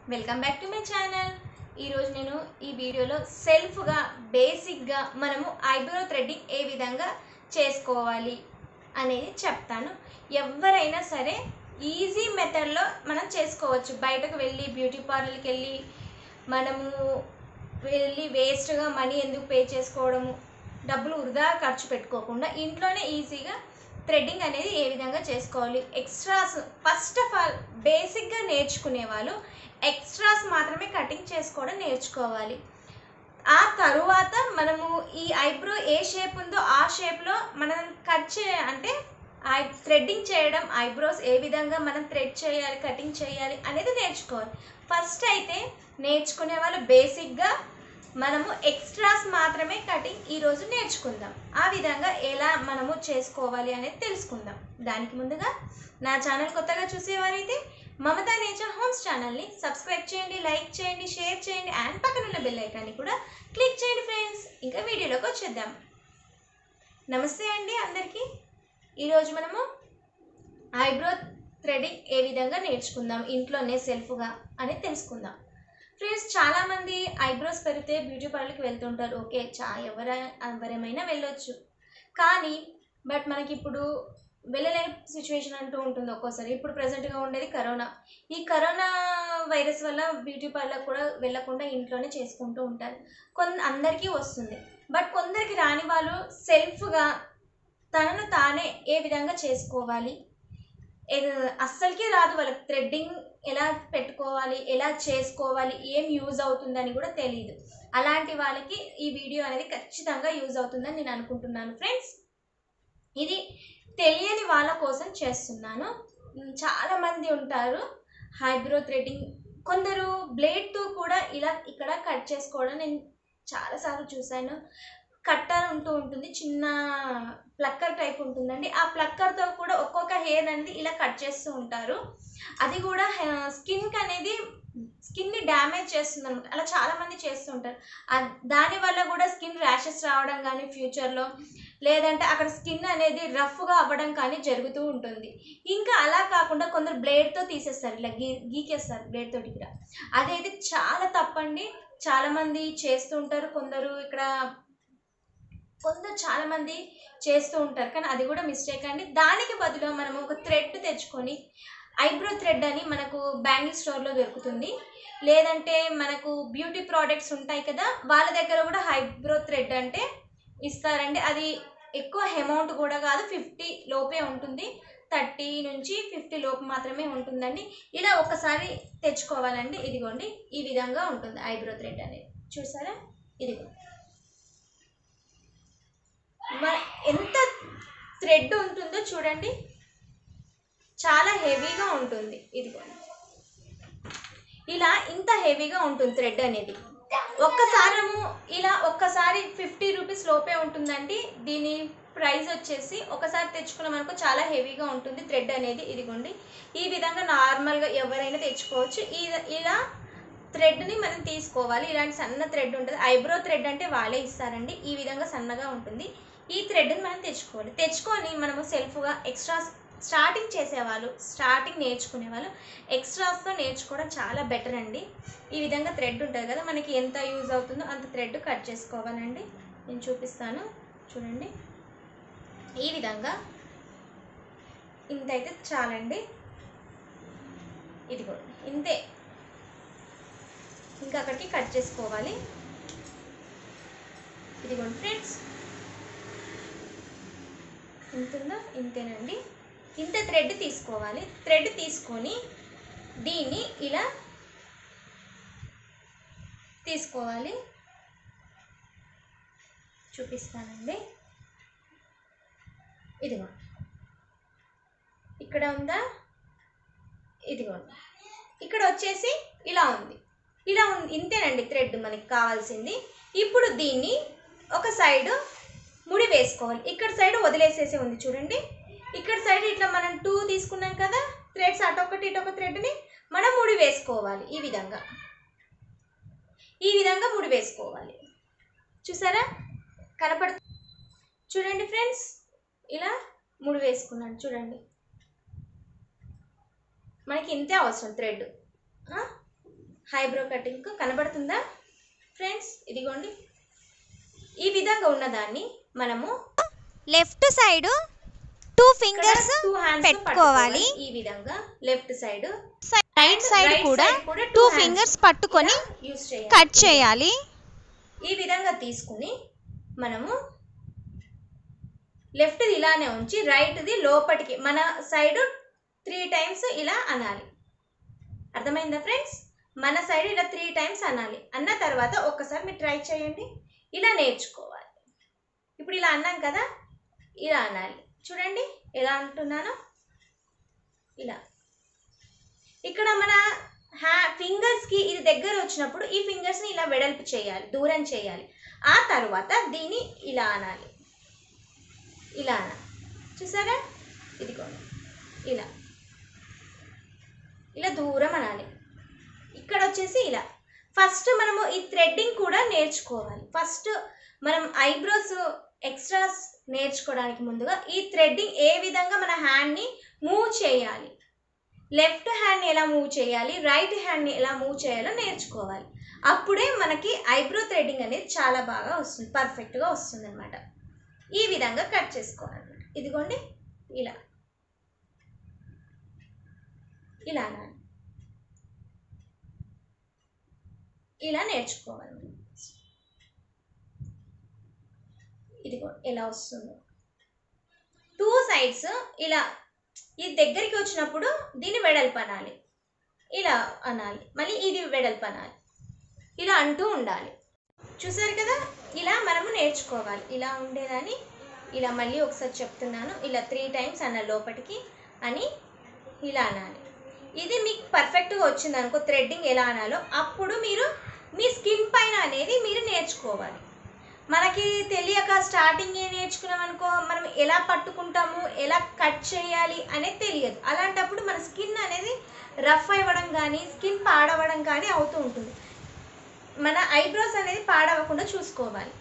Welcome back to my channel ఈరోజు నేను ఈ వీడియోలో సెల్ఫ్గా బేసిక్గా మనము ఐబ్రో థ్రెడ్డింగ్ ఏ విధంగా చేసుకోవాలి అనేది చెప్తాను ఎవరైనా సరే ఈజీ మెథడ్లో మనం చేసుకోవచ్చు బయటకు వెళ్ళి బ్యూటీ పార్లర్కి వెళ్ళి మనము వెళ్ళి వేస్ట్గా మనీ ఎందుకు పే చేసుకోవడము డబ్బులు వృధా ఖర్చు పెట్టుకోకుండా ఇంట్లోనే ఈజీగా థ్రెడ్డింగ్ అనేది ఏ విధంగా చేసుకోవాలి ఎక్స్ట్రాస్ ఫస్ట్ ఆఫ్ ఆల్ బేసిక్గా నేర్చుకునే వాళ్ళు ఎక్స్ట్రాస్ మాత్రమే కటింగ్ చేసుకోవడం నేర్చుకోవాలి ఆ తరువాత మనము ఈ ఐబ్రో ఏ షేప్ ఉందో ఆ షేప్లో మనం కట్ చే అంటే ఐ థ్రెడ్డింగ్ చేయడం ఐబ్రోస్ ఏ విధంగా మనం థ్రెడ్ చేయాలి కటింగ్ చేయాలి అనేది నేర్చుకోవాలి ఫస్ట్ అయితే నేర్చుకునే వాళ్ళు బేసిక్గా మనము ఎక్స్ట్రాస్ మాత్రమే కటింగ్ ఈరోజు నేర్చుకుందాం ఆ విధంగా ఎలా మనము చేసుకోవాలి అనేది తెలుసుకుందాం దానికి ముందుగా నా ఛానల్ కొత్తగా చూసేవారైతే మమతా నేచర్ హోమ్స్ ఛానల్ని సబ్స్క్రైబ్ చేయండి లైక్ చేయండి షేర్ చేయండి అండ్ పక్కన ఉన్న బెల్ ఐకాన్ని కూడా క్లిక్ చేయండి ఫ్రెండ్స్ ఇంకా వీడియోలోకి వచ్చేద్దాం నమస్తే అండి అందరికీ ఈరోజు మనము ఐబ్రో థ్రెడింగ్ ఏ విధంగా నేర్చుకుందాం ఇంట్లోనే సెల్ఫ్గా అనేది తెలుసుకుందాం ఫ్రెండ్స్ చాలామంది ఐబ్రోస్ పెరిగితే బ్యూటీ పార్లర్కి వెళ్తుంటారు ఓకే చా ఎవర ఎవరేమైనా వెళ్ళొచ్చు కానీ బట్ మనకి ఇప్పుడు వెళ్ళలేని సిచ్యువేషన్ అంటూ ఉంటుంది ఒక్కోసారి ఇప్పుడు ప్రజెంట్గా ఉండేది కరోనా ఈ కరోనా వైరస్ వల్ల బ్యూటీ పార్లర్ కూడా వెళ్ళకుండా ఇంట్లోనే చేసుకుంటూ ఉంటారు కొన్ అందరికీ వస్తుంది బట్ కొందరికి రాని వాళ్ళు సెల్ఫ్గా తనను తానే ఏ విధంగా చేసుకోవాలి ఏ- అస్సలకి రాదు వాళ్ళకి థ్రెడ్డింగ్ ఎలా పెట్టుకోవాలి ఎలా చేసుకోవాలి ఏం యూజ్ అవుతుందని కూడా తెలియదు అలాంటి వాళ్ళకి ఈ వీడియో అనేది ఖచ్చితంగా యూజ్ అవుతుందని నేను అనుకుంటున్నాను ఫ్రెండ్స్ ఇది తెలియని వాళ్ళ కోసం చేస్తున్నాను ఉమ్, చాలా మంది ఉంటారు హైబ్రో థ్రెడ్డింగ్ కొందరు బ్లేడ్తో కూడా ఇలా ఇక్కడ కట్ చేసుకోవడం నేను చాలాసార్లు చూశాను కట్టర్ ఉంటూ ఉంటుంది చిన్న ప్లక్కర్ టైప్ ఉంటుందండి ఆ ప్లక్కర్తో కూడా ఒక్కొక్క హెయిర్ అనేది ఇలా కట్ చేస్తూ ఉంటారు అది కూడా స్కిన్కి అనేది స్కిన్ని డ్యామేజ్ చేస్తుంది అనమాట అలా చాలామంది చేస్తూ ఉంటారు ఆ- దానివల్ల కూడా స్కిన్ ర్యాషెస్ రావడం కానీ ఫ్యూచర్లో లేదంటే అక్కడ స్కిన్ అనేది రఫ్గా అవ్వడం కానీ జరుగుతూ ఉంటుంది ఇంకా అలా కాకుండా కొందరు బ్లేడ్తో తీసేస్తారు ఇలా గీ గీకేస్తారు బ్లేడ్ తోటి కూడా అదైతే చాలా తప్పండి చాలామంది చేస్తూ ఉంటారు కొందరు ఇక్కడ కొందరు చాలామంది చేస్తూ ఉంటారు కానీ అది కూడా మిస్టేక్ అండి దానికి బదులు మనం ఒక థ్రెడ్ తెచ్చుకొని ఐబ్రో థ్రెడ్ అని మనకు బ్యాంగిల్ స్టోర్లో దొరుకుతుంది లేదంటే మనకు బ్యూటీ ప్రోడక్ట్స్ ఉంటాయి కదా వాళ్ళ దగ్గర కూడా ఐబ్రో థ్రెడ్ అంటే ఇస్తారండి అది ఎక్కువ అమౌంట్ కూడా కాదు ఫిఫ్టీ లోపే ఉంటుంది థర్టీ నుంచి ఫిఫ్టీ లోపు మాత్రమే ఉంటుందండి ఇలా ఒకసారి తెచ్చుకోవాలండి ఇదిగోండి ఈ విధంగా ఉంటుంది ఐబ్రో థ్రెడ్ అనేది చూసారా ఇదిగో మన ఎంత థ్రెడ్ ఉంటుందో చూడండి చాలా హెవీగా ఉంటుంది ఇదిగోండి ఇలా ఇంత హెవీగా ఉంటుంది థ్రెడ్ అనేది ఒక్కసారము ఇలా ఒక్కసారి ఫిఫ్టీ రూపీస్ లోపే ఉంటుందండి దీని ప్రైస్ వచ్చేసి ఒకసారి తెచ్చుకున్నాం అనుకో చాలా హెవీగా ఉంటుంది థ్రెడ్ అనేది ఇదిగోండి ఈ విధంగా నార్మల్గా ఎవరైనా తెచ్చుకోవచ్చు ఈ ఇలా థ్రెడ్ని మనం తీసుకోవాలి ఇలాంటి సన్న థ్రెడ్ ఉంటుంది ఐబ్రో థ్రెడ్ అంటే వాళ్ళే ఇస్తారండి ఈ విధంగా సన్నగా ఉంటుంది ఈ థ్రెడ్ని మనం తెచ్చుకోవాలి తెచ్చుకొని మనము సెల్ఫ్గా ఎక్స్ట్రా స్టార్టింగ్ చేసేవాళ్ళు స్టార్టింగ్ నేర్చుకునే వాళ్ళు ఎక్స్ట్రాస్తో నేర్చుకోవడం చాలా బెటర్ అండి ఈ విధంగా థ్రెడ్ ఉంటుంది కదా మనకి ఎంత యూజ్ అవుతుందో అంత థ్రెడ్ కట్ చేసుకోవాలండి నేను చూపిస్తాను చూడండి ఈ విధంగా ఇంత అయితే చాలండి ఇది కూడా ఇంతే ఇంకా అక్కడికి కట్ చేసుకోవాలి ఇదిగోండి ఫ్రెండ్స్ ఇంతుందా ఇంతేనండి ఇంత థ్రెడ్ తీసుకోవాలి థ్రెడ్ తీసుకొని దీన్ని ఇలా తీసుకోవాలి చూపిస్తానండి ఇదిగో ఇక్కడ ఉందా ఇదిగోండి ఇక్కడ వచ్చేసి ఇలా ఉంది ఇలా ఉంది ఇంతేనండి థ్రెడ్ మనకి కావాల్సింది ఇప్పుడు దీన్ని ఒక సైడ్ ముడి వేసుకోవాలి ఇక్కడ సైడ్ వదిలేసేసి ఉంది చూడండి ఇక్కడ సైడ్ ఇట్లా మనం టూ తీసుకున్నాం కదా థ్రెడ్స్ అటొకటి ఇటొక థ్రెడ్ని మనం ముడి వేసుకోవాలి ఈ విధంగా ఈ విధంగా ముడి వేసుకోవాలి చూసారా కనపడు చూడండి ఫ్రెండ్స్ ఇలా ముడి వేసుకున్నాను చూడండి మనకి ఇంతే అవసరం థ్రెడ్ హైబ్రో కటింగ్ కనబడుతుందా ఫ్రెండ్స్ ఇదిగోండి ఈ విధంగా ఉన్నదాన్ని మనము left side two fingers two hands పెట్టుకోవాలి. ఈ విధంగా left side right side right కూడా side కూడా టూ two hands ఫింగర్స్ పట్టుకొని యూస్ చేయాలి కట్ చేయాలి ఈ విధంగా తీసుకుని మనము లెఫ్ట్ది ఇలానే ఉంచి రైట్ది లోపటికి మన సైడ్ త్రీ టైమ్స్ ఇలా అనాలి అర్థమైందా ఫ్రెండ్స్ మన సైడ్ ఇలా త్రీ టైమ్స్ అనాలి అన్న తర్వాత ఒక్కసారి మీరు ట్రై చేయండి ఇలా నేర్చుకోవాలి ఇప్పుడు ఇలా అన్నాం కదా ఇలా అనాలి చూడండి ఎలా అంటున్నానో ఇలా ఇక్కడ మన హ్యా ఫింగర్స్కి ఇది దగ్గర వచ్చినప్పుడు ఈ ఫింగర్స్ని ఇలా వెడల్పు చేయాలి దూరం చేయాలి ఆ తర్వాత దీన్ని ఇలా అనాలి ఇలా అనాలి చూసారా ఇదిగోండి ఇలా ఇలా దూరం అనాలి ఇక్కడ వచ్చేసి ఇలా ఫస్ట్ మనము ఈ థ్రెడ్డింగ్ కూడా నేర్చుకోవాలి ఫస్ట్ మనం ఐబ్రోస్ ఎక్స్ట్రాస్ నేర్చుకోవడానికి ముందుగా ఈ థ్రెడ్డింగ్ ఏ విధంగా మన హ్యాండ్ని మూవ్ చేయాలి లెఫ్ట్ హ్యాండ్ ఎలా మూవ్ చేయాలి రైట్ హ్యాండ్ని ఎలా మూవ్ చేయాలో నేర్చుకోవాలి అప్పుడే మనకి ఐబ్రో థ్రెడ్డింగ్ అనేది చాలా బాగా వస్తుంది పర్ఫెక్ట్గా వస్తుంది అనమాట ఈ విధంగా కట్ చేసుకోవాలన్నమాట ఇదిగోండి ఇలా ఇలా అనాలి ఇలా నేర్చుకోవాలి ఇదిగో ఎలా వస్తుందో టూ సైడ్స్ ఇలా ఇది దగ్గరికి వచ్చినప్పుడు దీన్ని వెడల్పు అనాలి ఇలా అనాలి మళ్ళీ ఇది వెడల్పు అనాలి ఇలా అంటూ ఉండాలి చూసారు కదా ఇలా మనము నేర్చుకోవాలి ఇలా ఉండేదాన్ని ఇలా మళ్ళీ ఒకసారి చెప్తున్నాను ఇలా త్రీ టైమ్స్ అన్న లోపటికి అని ఇలా అనాలి ఇది మీకు పర్ఫెక్ట్గా వచ్చింది అనుకో థ్రెడ్డింగ్ ఎలా అనాలో అప్పుడు మీరు మీ స్కిన్ పైన అనేది మీరు నేర్చుకోవాలి మనకి తెలియక స్టార్టింగ్ నేర్చుకున్నాం అనుకో మనం ఎలా పట్టుకుంటాము ఎలా కట్ చేయాలి అనేది తెలియదు అలాంటప్పుడు మన స్కిన్ అనేది రఫ్ అవ్వడం కానీ స్కిన్ పాడవడం కానీ అవుతూ ఉంటుంది మన ఐబ్రోస్ అనేది పాడవకుండా చూసుకోవాలి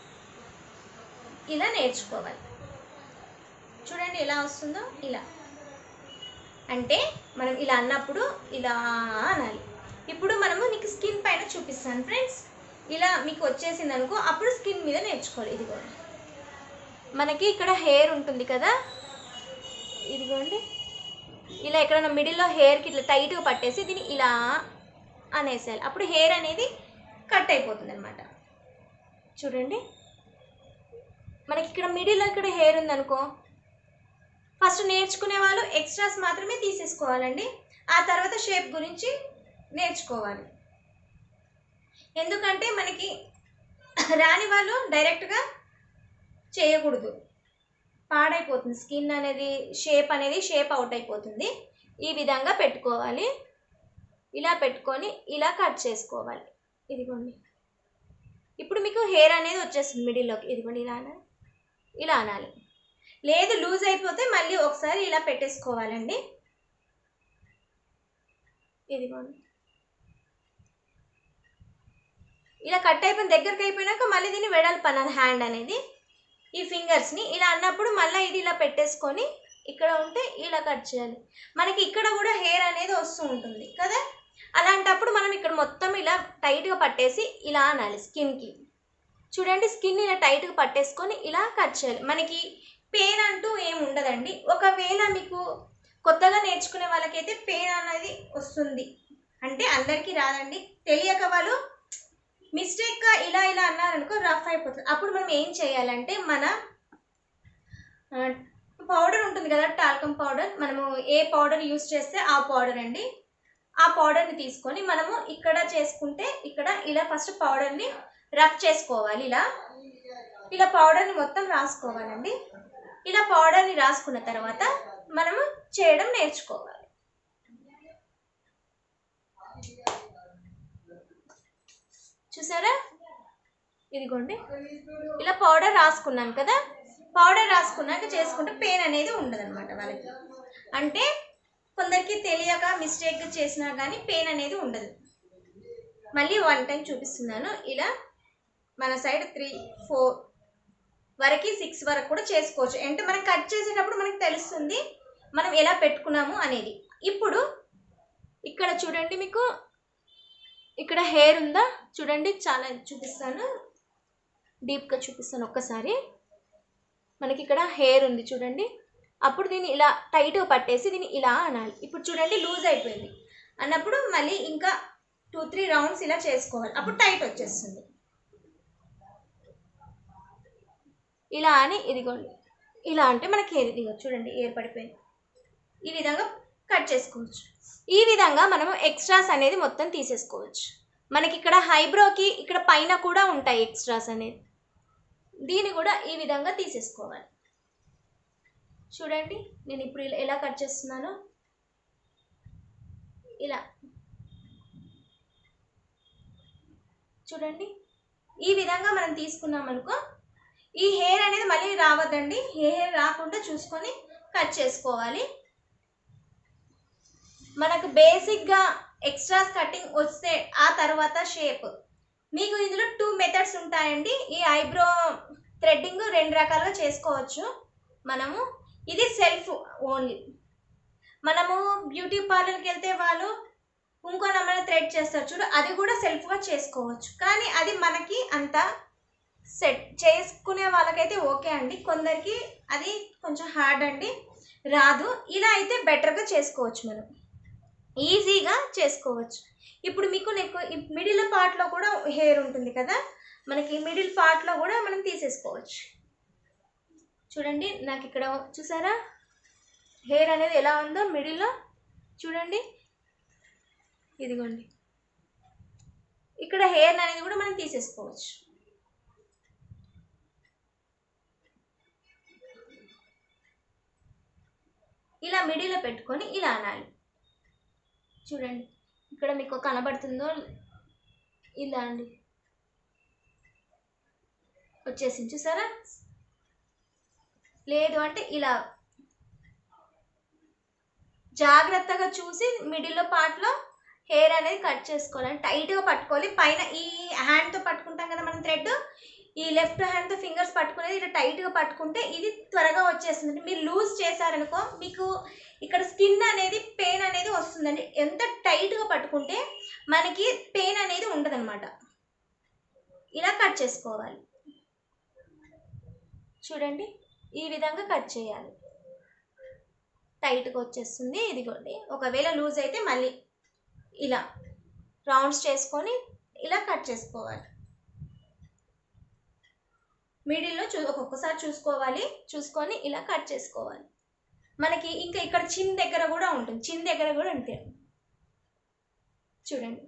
ఇలా నేర్చుకోవాలి చూడండి ఎలా వస్తుందో ఇలా అంటే మనం ఇలా అన్నప్పుడు ఇలా అనాలి ఇప్పుడు మనము నీకు స్కిన్ పైన చూపిస్తాను ఫ్రెండ్స్ ఇలా మీకు వచ్చేసింది అనుకో అప్పుడు స్కిన్ మీద నేర్చుకోవాలి ఇదిగోండి మనకి ఇక్కడ హెయిర్ ఉంటుంది కదా ఇదిగోండి ఇలా ఎక్కడైనా మిడిల్లో హెయిర్కి ఇట్లా టైట్గా పట్టేసి దీన్ని ఇలా అనేసేయాలి అప్పుడు హెయిర్ అనేది కట్ అయిపోతుంది అనమాట చూడండి మనకి ఇక్కడ మిడిల్లో ఇక్కడ హెయిర్ ఉందనుకో ఫస్ట్ నేర్చుకునే వాళ్ళు ఎక్స్ట్రాస్ మాత్రమే తీసేసుకోవాలండి ఆ తర్వాత షేప్ గురించి నేర్చుకోవాలి ఎందుకంటే మనకి రాని వాళ్ళు డైరెక్ట్గా చేయకూడదు పాడైపోతుంది స్కిన్ అనేది షేప్ అనేది షేప్ అవుట్ అయిపోతుంది ఈ విధంగా పెట్టుకోవాలి ఇలా పెట్టుకొని ఇలా కట్ చేసుకోవాలి ఇదిగోండి ఇప్పుడు మీకు హెయిర్ అనేది వచ్చేస్తుంది మిడిల్లోకి ఇదిగోండి ఇలా అనాలి ఇలా అనాలి లేదు లూజ్ అయిపోతే మళ్ళీ ఒకసారి ఇలా పెట్టేసుకోవాలండి ఇదిగోండి ఇలా కట్ అయిపోయిన దగ్గరికి అయిపోయినాక మళ్ళీ దీన్ని వెడల్పు అనాలి హ్యాండ్ అనేది ఈ ఫింగర్స్ని ఇలా అన్నప్పుడు మళ్ళీ ఇది ఇలా పెట్టేసుకొని ఇక్కడ ఉంటే ఇలా కట్ చేయాలి మనకి ఇక్కడ కూడా హెయిర్ అనేది వస్తూ ఉంటుంది కదా అలాంటప్పుడు మనం ఇక్కడ మొత్తం ఇలా టైట్గా పట్టేసి ఇలా అనాలి స్కిన్కి చూడండి స్కిన్ ఇలా టైట్గా పట్టేసుకొని ఇలా కట్ చేయాలి మనకి పెయిన్ అంటూ ఏం ఉండదండి ఒకవేళ మీకు కొత్తగా నేర్చుకునే వాళ్ళకైతే పెయిన్ అనేది వస్తుంది అంటే అందరికీ రాదండి తెలియక వాళ్ళు మిస్టేక్గా ఇలా ఇలా అన్నారనుకో రఫ్ అయిపోతుంది అప్పుడు మనం ఏం చేయాలంటే మన పౌడర్ ఉంటుంది కదా టాల్కమ్ పౌడర్ మనము ఏ పౌడర్ యూస్ చేస్తే ఆ పౌడర్ అండి ఆ పౌడర్ని తీసుకొని మనము ఇక్కడ చేసుకుంటే ఇక్కడ ఇలా ఫస్ట్ పౌడర్ని రఫ్ చేసుకోవాలి ఇలా ఇలా పౌడర్ని మొత్తం రాసుకోవాలండి ఇలా పౌడర్ని రాసుకున్న తర్వాత మనము చేయడం నేర్చుకోవాలి చూసారా ఇదిగోండి ఇలా పౌడర్ రాసుకున్నాను కదా పౌడర్ రాసుకున్నాక చేసుకుంటే పెయిన్ అనేది ఉండదు అనమాట వాళ్ళకి అంటే కొందరికి తెలియక మిస్టేక్ చేసినా కానీ పెయిన్ అనేది ఉండదు మళ్ళీ వన్ టైం చూపిస్తున్నాను ఇలా మన సైడ్ త్రీ ఫోర్ వరకు సిక్స్ వరకు కూడా చేసుకోవచ్చు అంటే మనం కట్ చేసేటప్పుడు మనకి తెలుస్తుంది మనం ఎలా పెట్టుకున్నాము అనేది ఇప్పుడు ఇక్కడ చూడండి మీకు ఇక్కడ హెయిర్ ఉందా చూడండి చాలా చూపిస్తాను డీప్గా చూపిస్తాను ఒక్కసారి మనకి ఇక్కడ హెయిర్ ఉంది చూడండి అప్పుడు దీన్ని ఇలా టైట్గా పట్టేసి దీన్ని ఇలా అనాలి ఇప్పుడు చూడండి లూజ్ అయిపోయింది అన్నప్పుడు మళ్ళీ ఇంకా టూ త్రీ రౌండ్స్ ఇలా చేసుకోవాలి అప్పుడు టైట్ వచ్చేస్తుంది ఇలా అని ఇదిగోండి ఇలా అంటే మనకి హెయిర్ ఇదిగో చూడండి హెయిర్ పడిపోయింది ఈ విధంగా కట్ చేసుకోవచ్చు ఈ విధంగా మనము ఎక్స్ట్రాస్ అనేది మొత్తం తీసేసుకోవచ్చు మనకి ఇక్కడ హైబ్రోకి ఇక్కడ పైన కూడా ఉంటాయి ఎక్స్ట్రాస్ అనేది దీన్ని కూడా ఈ విధంగా తీసేసుకోవాలి చూడండి నేను ఇప్పుడు ఇలా- ఎలా కట్ చేస్తున్నానో ఇలా చూడండి ఈ విధంగా మనం తీసుకున్నాం అనుకో ఈ హెయిర్ అనేది మళ్ళీ రావద్దండి హెయిర్ రాకుండా చూసుకొని కట్ చేసుకోవాలి మనకు బేసిక్గా ఎక్స్ట్రాస్ కటింగ్ వస్తే ఆ తర్వాత షేప్ మీకు ఇందులో టూ మెథడ్స్ ఉంటాయండి ఈ ఐబ్రో థ్రెడ్డింగ్ రెండు రకాలుగా చేసుకోవచ్చు మనము ఇది సెల్ఫ్ ఓన్లీ మనము బ్యూటీ పార్లర్కి వెళ్తే వాళ్ళు ఇంకో నెంబర్ థ్రెడ్ చేస్తారు చూడు అది కూడా సెల్ఫ్గా చేసుకోవచ్చు కానీ అది మనకి అంత సెట్ చేసుకునే వాళ్ళకైతే ఓకే అండి కొందరికి అది కొంచెం హార్డ్ అండి రాదు ఇలా అయితే బెటర్గా చేసుకోవచ్చు మనం ఈజీగా చేసుకోవచ్చు ఇప్పుడు మీకు నీకు మిడిల్ పార్ట్లో కూడా హెయిర్ ఉంటుంది కదా మనకి మిడిల్ పార్ట్లో కూడా మనం తీసేసుకోవచ్చు చూడండి నాకు ఇక్కడ చూసారా హెయిర్ అనేది ఎలా ఉందో మిడిల్లో చూడండి ఇదిగోండి ఇక్కడ హెయిర్ అనేది కూడా మనం తీసేసుకోవచ్చు ఇలా మిడిల్లో పెట్టుకొని ఇలా అనాలి చూడండి ఇక్కడ మీకు కనబడుతుందో ఇలా అండి వచ్చేసింది చూసారా లేదు అంటే ఇలా జాగ్రత్తగా చూసి మిడిల్లో పార్ట్లో హెయిర్ అనేది కట్ చేసుకోవాలి టైట్గా పట్టుకోవాలి పైన ఈ హ్యాండ్తో పట్టుకుంటాం కదా మనం థ్రెడ్ ఈ లెఫ్ట్ హ్యాండ్తో ఫింగర్స్ పట్టుకునేది ఇట్లా టైట్గా పట్టుకుంటే ఇది త్వరగా వచ్చేస్తుంది మీరు లూజ్ చేశారనుకో మీకు ఇక్కడ స్కిన్ అనేది పెయిన్ అనేది వస్తుందండి ఎంత టైట్గా పట్టుకుంటే మనకి పెయిన్ అనేది ఉండదన్నమాట ఇలా కట్ చేసుకోవాలి చూడండి ఈ విధంగా కట్ చేయాలి టైట్గా వచ్చేస్తుంది ఇదిగోండి ఒకవేళ లూజ్ అయితే మళ్ళీ ఇలా రౌండ్స్ చేసుకొని ఇలా కట్ చేసుకోవాలి మిడిల్లో చూ ఒక్కొక్కసారి చూసుకోవాలి చూసుకొని ఇలా కట్ చేసుకోవాలి మనకి ఇంకా ఇక్కడ చిన్ దగ్గర కూడా ఉంటుంది చిన్ దగ్గర కూడా అంతే చూడండి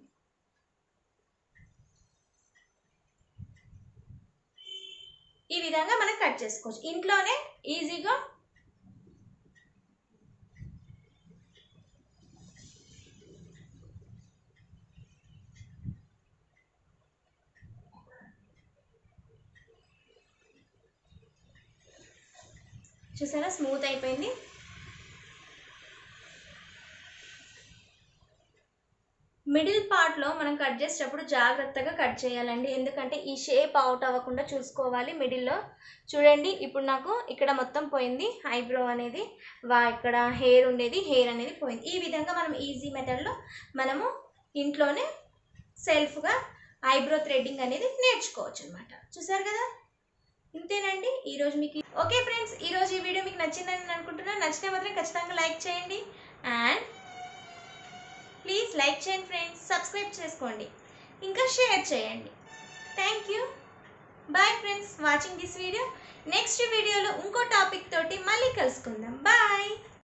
ఈ విధంగా మనం కట్ చేసుకోవచ్చు ఇంట్లోనే ఈజీగా చూసారా స్మూత్ అయిపోయింది మిడిల్ పార్ట్లో మనం కట్ చేసేటప్పుడు జాగ్రత్తగా కట్ చేయాలండి ఎందుకంటే ఈ షేప్ అవుట్ అవ్వకుండా చూసుకోవాలి మిడిల్లో చూడండి ఇప్పుడు నాకు ఇక్కడ మొత్తం పోయింది ఐబ్రో అనేది వా ఇక్కడ హెయిర్ ఉండేది హెయిర్ అనేది పోయింది ఈ విధంగా మనం ఈజీ మెథడ్లో మనము ఇంట్లోనే సెల్ఫ్గా ఐబ్రో థ్రెడ్డింగ్ అనేది నేర్చుకోవచ్చు అనమాట చూసారు కదా ఇంతేనండి ఈరోజు మీకు ఓకే ఫ్రెండ్స్ ఈరోజు ఈ వీడియో మీకు నచ్చిందని నేను అనుకుంటున్నాను నచ్చితే మాత్రం ఖచ్చితంగా లైక్ చేయండి అండ్ ప్లీజ్ లైక్ చేయండి ఫ్రెండ్స్ సబ్స్క్రైబ్ చేసుకోండి ఇంకా షేర్ చేయండి thank you bye friends watching this video next వీడియోలో ఇంకో టాపిక్ తోటి మళ్ళీ కలుసుకుందాం బాయ్